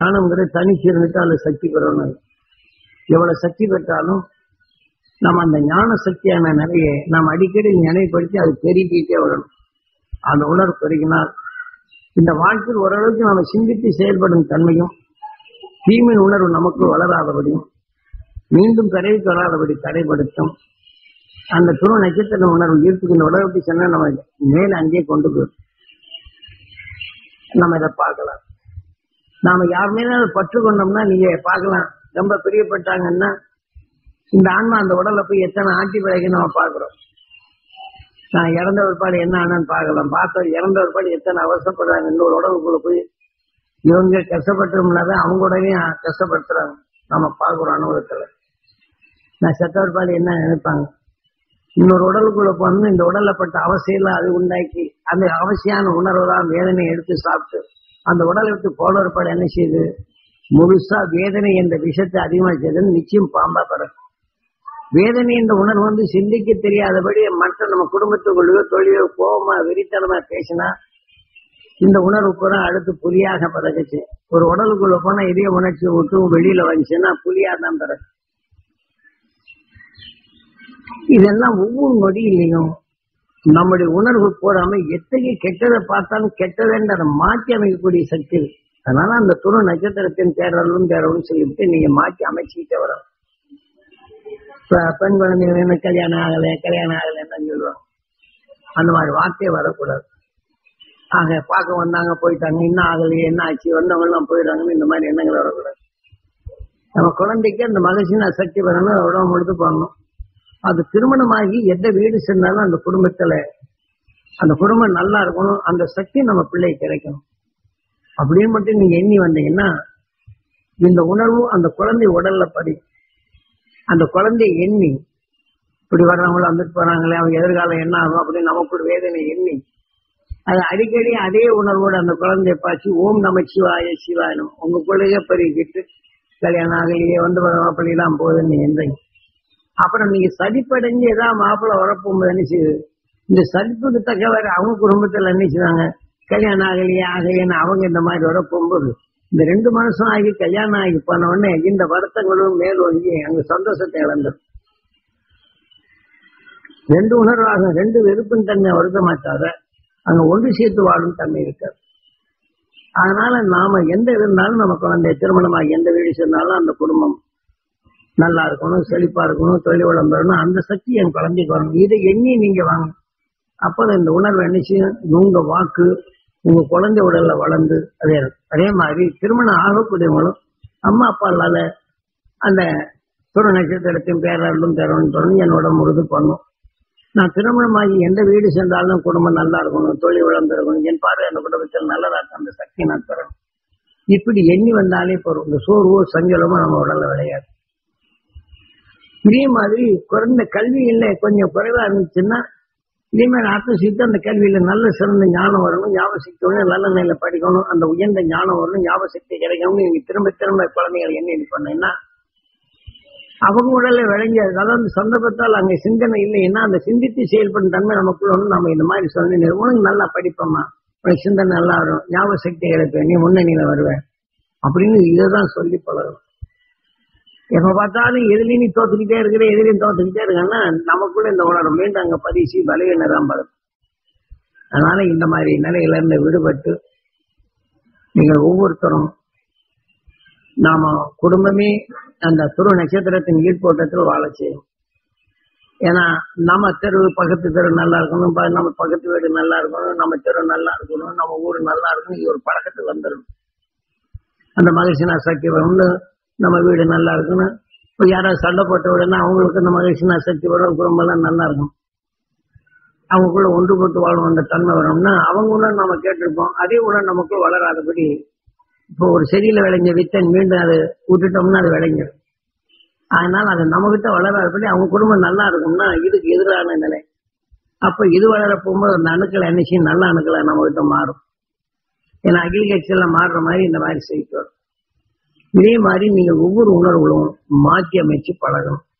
ஞானம்ங்கிறது தனிச்சு இருந்துட்டு அதுல சக்தி பெறணும் எவ்வளவு சக்தி பெற்றாலும் நம்ம அந்த ஞான சக்தியான நிலையை நாம் அடிக்கடி நினைவுபடுத்தி அது பெருக்கிட்டே வரணும் அந்த உணர்வு பெருகினால் இந்த வாழ்க்கையில் ஓரளவுக்கு நம்ம சிந்தித்து செயல்படும் தன்மையும் தீமை உணர்வு நமக்கு வளராதபடியும் மீண்டும் கரைக்கு வராதபடி தடைப்படுத்தும் அந்த துணை நட்சத்திர உணர்வு ஈர்ப்புக்கு இந்த உலகத்தை சொன்னா நம்ம மேல அங்கேயே கொண்டு போயிடும் நம்ம இதை பார்க்கலாம் நாம யார் மேல பற்று கொண்டோம்னா நீங்க பார்க்கலாம் ரொம்ப பிரியப்பட்டாங்கன்னா இந்த ஆன்மா அந்த உடல்ல போய் எத்தனை ஆட்டி பிழைக்கு நம்ம பார்க்கிறோம் நான் இறந்த ஒருபாடு என்ன ஆனான்னு பார்க்கலாம் பார்த்த இறந்த ஒருபாடு எத்தனை அவசரப்படுறாங்க இன்னொரு உடம்புக்குள்ள போய் இவங்க கஷ்டப்பட்டோம்னாத அவங்க உடனே கஷ்டப்படுத்துறாங்க நம்ம பார்க்கிறோம் அனுபவத்துல நான் செத்த ஒருபாடு என்ன நினைப்பாங்க இன்னொரு உடலுக்குள்ள போனோம் இந்த உடல்ல பட்ட அவசியம் அது உண்டாக்கி அந்த அவசியான உணர்வு தான் வேதனை எடுத்து சாப்பிட்டு அந்த உடலை விட்டு போன ஒருபாடு என்ன செய்யுது முழுசா வேதனை என்ற விஷயத்தை அதிகமா செய்யுதுன்னு நிச்சயம் பாம்பா பிறக்கும் வேதனை என்ற உணர்வு வந்து சிந்திக்க தெரியாதபடி மற்ற நம்ம குடும்பத்துக்குள்ளேயோ தொழிலோ கோபமா வெறித்தனமா பேசினா இந்த உணர்வு பூரா அடுத்து புலியாக பிறகுச்சு ஒரு உடலுக்குள்ள போனா இதய உணர்ச்சி விட்டு வெளியில வந்துச்சுன்னா புலியா தான் பிறகு இதெல்லாம் ஒவ்வொரு நொடியிலையும் நம்முடைய உணர்வு போறாம எத்தகைய கெட்டதை பார்த்தாலும் கெட்டதுன்னு அதை மாற்றி அமைக்கக்கூடிய சக்தி இருக்கு. அதனால அந்த துணை நட்சத்திரத்தின் தேடலும் தேடலும் சொல்லிவிட்டு நீங்க மாற்றி அமைச்சுக்கிட்டே வரணும் இப்ப பெண் குழந்தைகள் என்ன கல்யாணம் ஆகலை கல்யாணம் ஆகலைன்னு சொல்லுவாங்க அந்த மாதிரி வார்த்தையே வரக்கூடாது ஆக பார்க்க வந்தாங்க போயிட்டாங்க இன்னும் ஆகலையே என்ன ஆச்சு வந்தவங்க எல்லாம் போயிடுறாங்கன்னு இந்த மாதிரி எண்ணங்கள் வரக்கூடாது நம்ம குழந்தைக்கு அந்த மகிழ்ச்சினா சக்தி வரணும் அதை உடம்பு முழுத்து பண்ணணும் அது திருமணமாகி எந்த வீடு சென்றாலும் அந்த குடும்பத்துல அந்த குடும்பம் நல்லா இருக்கணும் அந்த சக்தி நம்ம பிள்ளைக்கு கிடைக்கணும் அப்படின்னு மட்டும் நீங்க எண்ணி வந்தீங்கன்னா இந்த உணர்வு அந்த குழந்தை உடல்ல படி அந்த குழந்தை எண்ணி இப்படி வர்றவங்களும் வந்துட்டு போறாங்களே அவங்க எதிர்காலம் என்ன ஆகும் அப்படின்னு நமக்கு ஒரு வேதனை எண்ணி அது அடிக்கடி அதே உணர்வோடு அந்த குழந்தைய பாய்ச்சி ஓம் நம சிவாய சிவாயனம் உங்க பிள்ளைய பெருகிட்டு கல்யாணம் ஆகலையே வந்து மாப்பிள்ளைலாம் போகுதுன்னு எந்தீங்க அப்புறம் நீங்க சதிப்படைஞ்சு ஏதாவது மாப்பிள்ளை வரப்போகும்போது என்ன செய்யுது இந்த சதிப்புக்கு தக்கவாறு அவங்க குடும்பத்துல என்ன செய்வாங்க கல்யாணம் ஆகலையே ஆகலையேன்னு அவங்க இந்த மாதிரி வரப்போகும்போது இந்த ரெண்டு மாசம் ஆகி கல்யாணம் ஆகி போன உடனே இந்த வருத்தங்களும் மேலோங்கி அங்க சந்தோஷத்தை இழந்துடும் ரெண்டு உணர்வாகும் ரெண்டு வெறுப்பின் தன்மை வருத்த மாட்டாத அங்க ஒன்று சேர்த்து வாழும் தன்மை இருக்காது அதனால நாம எந்த இருந்தாலும் நம்ம குழந்தை திருமணமாக எந்த வீடு சென்றாலும் அந்த குடும்பம் நல்லா இருக்கணும் செழிப்பா இருக்கணும் தொழில் வளம் பெறணும் அந்த சக்தி என் குழந்தைக்கு வரணும் இதை எண்ணி நீங்க வாங்க அப்பதான் இந்த உணர்வு என்ன செய்யும் உங்க வாக்கு உங்க குழந்தை உடல்ல வளர்ந்து அதே இருக்கும். அதே மாதிரி திருமணம் ஆகக்கூடியவங்களும் அம்மா அப்பா இல்லாத அந்த துணை நட்சத்திரத்தின் பேரர்களும் தரணும் சொல்லி என்னோட முழுது பண்ணும் நான் திருமணமாகி எந்த வீடு சென்றாலும் குடும்பம் நல்லா இருக்கணும் தொழில் வளர்ந்து இருக்கணும் என் பார்வை அந்த குடும்பத்தில் நல்லதா இருக்கும் அந்த சக்தி நான் தரணும் இப்படி எண்ணி வந்தாலே போறோம் இந்த சோர்வோ சஞ்சலமோ நம்ம உடல்ல விளையாது இதே மாதிரி குறைந்த கல்வியில கொஞ்சம் குறைவா இருந்துச்சுன்னா இதே மாதிரி ஆத்ம சித்து அந்த கல்வியில நல்ல சிறந்த ஞானம் வரணும் ஞாபக சக்தி வரணும் நல்ல நிலையில படிக்கணும் அந்த உயர்ந்த ஞானம் வரணும் ஞாபக சக்தி கிடைக்கணும்னு நீங்க திரும்ப திரும்ப குழந்தைகள் என்ன இது பண்ணீங்கன்னா அவங்க உடல்ல விளங்கி அதாவது அந்த சந்தர்ப்பத்தால் அங்க சிந்தனை இல்லைன்னா அந்த சிந்தித்து செயல்படும் தன்மை நமக்குள்ள ஒண்ணு நம்ம இந்த மாதிரி சொல்லி உனக்கு நல்லா படிப்போம்மா உனக்கு சிந்தனை நல்லா வரும் ஞாபக சக்தி கிடைப்பேன் நீ முன்னணியில வருவேன் அப்படின்னு இதைதான் சொல்லி பழகணும் எப்ப பார்த்தாலும் எதிலையும் நீ தோத்துக்கிட்டே இருக்கிற எதிலையும் தோத்துக்கிட்டே இருக்கன்னா நமக்குள்ள இந்த உணர்வு மீண்டும் அங்க பதிச்சு பலவீனம் படும் அதனால இந்த மாதிரி நிலையில இருந்து விடுபட்டு நீங்கள் ஒவ்வொருத்தரும் நாம குடும்பமே அந்த துரு நட்சத்திரத்தின் ஈர்ப்போட்டத்தில் வாழ செய்யும் ஏன்னா நம்ம தெரு பக்கத்து தெரு நல்லா இருக்கணும் ப- நம்ம பக்கத்து வீடு நல்லா இருக்கணும் நம்ம தெரு நல்லா இருக்கணும் நம்ம ஊர் நல்லா இருக்கணும் இது ஒரு பழக்கத்துக்கு வந்துடும் அந்த மகிழ்ச்சினா சக்தி வரும்னு நம்ம வீடு நல்லா இருக்கணும் இப்போ யாராவது சண்டை போட்ட உடனே அவங்களுக்கு அந்த மகிழ்ச்சினா சக்தி வரும் குடும்பம் எல்லாம் நல்லா இருக்கும் அவங்களுக்குள்ள ஒன்று போட்டு வாழும் அந்த தன்மை வரும்னா அவங்க உணர்வு நம்ம கேட்டிருப்போம் அதே உணர்வு நமக்கு வளராதபடி இப்போ ஒரு செடியில விளைஞ்ச வித்தன் மீண்டும் அது விட்டுட்டோம்னா அது விளைஞ்சிடும் அதனால அது நம்மகிட்ட வளராதபடி அவங்க குடும்பம் நல்லா இருக்கும்னா இதுக்கு எதிரான நிலை அப்ப இது வளர போகும்போது அந்த அணுக்கள் என்ன செய்யும் நல்ல அணுக்களை நம்ம கிட்ட மாறும் ஏன்னா அகில்கட்சியில மாறுற மாதிரி இந்த மாதிரி செய்து வரும் இதே மாதிரி நீங்க ஒவ்வொரு உணர்வுகளும் மாற்றி அமைச்சு பழகணும்